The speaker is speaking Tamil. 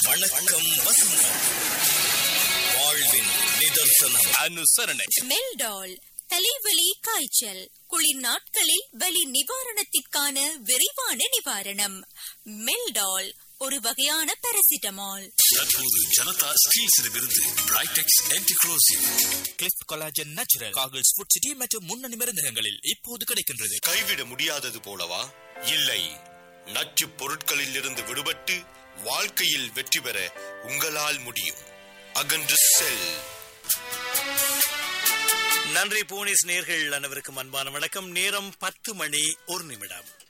வணக்கம் வசந்தம் வாழ்வின் நிதர்சனம் அனுசரணை மெல்டால் தலைவலி காய்ச்சல் குளிர் நாட்களில் வலி நிவாரணத்திற்கான விரைவான நிவாரணம் மெல்டால் ஒரு வகையான பாராசிட்டமால் தற்போது ஜனதா ஸ்டீல்ஸிடமிருந்து பிரைடெக்ஸ் ஆன்டிக்ளோசிவ் கிளிஃப்ட் கொலாஜன் நேச்சுரல் காகிள்ஸ் ஃபுட் சிட்டி மற்றும் முன்னணி மருந்தகங்களில் இப்போது கிடைக்கின்றது கைவிட முடியாதது போலவா இல்லை நச்சுப் பொருட்களில் இருந்து விடுபட்டு வாழ்க்கையில் வெற்றி பெற உங்களால் முடியும் அகன்று செல் நன்றி போனீஸ் நேர்கள் அனைவருக்கும் அன்பான வணக்கம் நேரம் பத்து மணி ஒரு நிமிடம்